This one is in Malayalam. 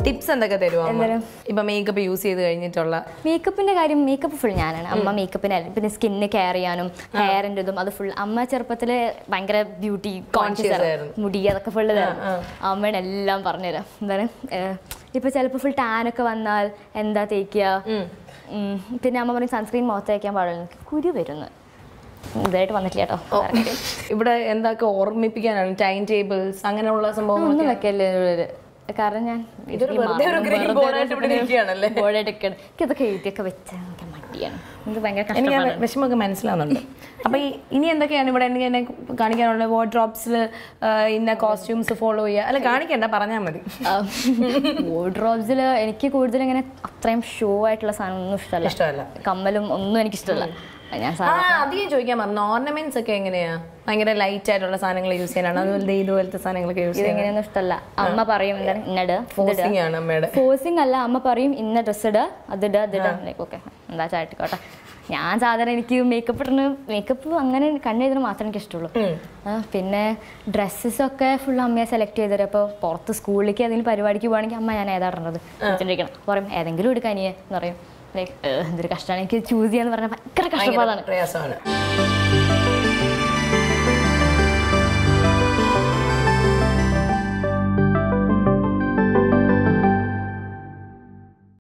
ടിപ്സ് എന്തൊക്കെ തരുമോ അമ്മ? ഇപ്പൊ മേക്കപ്പ് യൂസ് ചെയ്ത് കഴിഞ്ഞിട്ടുള്ള മേക്കപ്പിന്റെ കാര്യം മേക്കപ്പ് ഫുൾ ഞാനാണ് അമ്മ മേക്കപ്പിന് പിന്നെ സ്കിന്ന് കെയർ ചെയ്യാനും ഹെയറിൻ്റെ ഇതും അത് ഫുൾ അമ്മ ചെറുപ്പത്തിൽ ഭയങ്കര ബ്യൂട്ടി കോൺഷ്യസ് ആയിരുന്നു. മുടി അതൊക്കെ ഫുള്ള് തരും അമ്മയാണ് എല്ലാം പറഞ്ഞുതരാം എന്താണ് ഏഹ്, ഇപ്പൊ ചിലപ്പോൾ ഫുൾ ടാനൊക്കെ വന്നാൽ എന്താ തേക്കുക ഉം, പിന്നെ അമ്മ പറയും സൺസ്ക്രീൻ മുഖത്ത് തേക്കാൻ പാടില്ല എനിക്ക് കുരു വരുന്നു ഇതായിട്ട് വന്നിട്ടില്ല കേട്ടോ വേറെ കാര്യം. ഇവിടെ എന്തൊക്കെ ഓർമ്മിപ്പിക്കാനാണ് ടൈം ടേബിൾസ് അങ്ങനെയുള്ള സംഭവം ഒന്നും വെക്കല്ലേ ഉള്ളില്. കാരണം ഞാൻ ഇതൊരു വെറുതെ ഒരു green board ആയിട്ട് ഇവിടെ ഇരിക്കുകയാണല്ലേ? ബോർഡായിട്ടൊക്കെ എനിക്കതൊക്കെ എഴുതിയൊക്കെ വെച്ചാൽ എനിക്ക് മടിയാണ് എനിക്ക് ഭയങ്കര എനിക്ക് ആ കഷ്ടപ്പാടാണ് വിഷമമൊക്കെ മനസ്സിലാവുന്നുണ്ട് അപ്പൊ ഈ ഇനി എന്തൊക്കെയാണ് ഇവിടെ എനിക്ക് എന്നെ കാണിക്കാനുള്ള വാർഡ്രോപ്സിൽ ഇന്ന കോസ്റ്റ്യൂംസ് ഫോളോ ചെയ്യുക അല്ല കാണിക്കണ്ട പറഞ്ഞാൽ മതി വാർഡ്രോബ്സിൽ എനിക്ക് കൂടുതൽ ഇങ്ങനെ അത്രയും ഷോ ആയിട്ടുള്ള സാധനം ഒന്നും ഇഷ്ടമല്ല ഇഷ്ടമല്ല കമ്മലും ഒന്നും എനിക്ക് ഇഷ്ടമല്ല ഞാൻ ആ സാധാരണ അധികം ചോദിക്കാൻ പറഞ്ഞു ഓർണമെന്റ്സ് ഒക്കെ എങ്ങനെയാ ഭയങ്കര ലൈറ്റ് ആയിട്ടുള്ള സാധനങ്ങൾ യൂസ് ചെയ്യാനാണ് അതുപോലെ ദേ ഇതുപോലത്തെ സാധനങ്ങളൊക്കെ യൂസ് ചെയ്യാൻ ഇതെങ്ങനെയൊന്നും ഇഷ്ടമല്ല അമ്മ പറയും എന്താണ് ഇന്നട് ഫോഴ്സിങ് ആണ് അമ്മയുടെ ഫോഴ്സിങ് അല്ല അമ്മ പറയും ഇന്ന ഡ്രസ്സ് ഇടുക അതിടുക അതിടുക ഓക്കെ എന്താ ചാട്ടിക്കോട്ടെ ഞാൻ സാധാരണ എനിക്ക് മേക്കപ്പ് ഇടുന്ന മേക്കപ്പ് അങ്ങനെ കണ്ണെഴുതുന്ന മാത്രമേ എനിക്ക് ഇഷ്ടമുള്ളൂ ആ, പിന്നെ ഡ്രസ്സസ് ഒക്കെ ഫുൾ അമ്മയെ സെലക്ട് ചെയ്തത് അപ്പോൾ പുറത്ത് സ്കൂളിലേക്ക് ഏതെങ്കിലും പരിപാടിക്ക് പോകണമെങ്കിൽ അമ്മ ഞാൻ ഏതാ ഇടേണ്ടത് വെച്ചിട്ടിരിക്കണം പറയും ഏതെങ്കിലും എടുക്കാൻ എന്ന് പറയും ലൈക്ക് എന്തൊരു കഷ്ടമാണ് എനിക്ക് ചൂസ് ചെയ്യാന്ന് പറഞ്ഞാൽ ഭയങ്കര കഷ്ടപ്പാടാണ് പ്രയാസമാണ്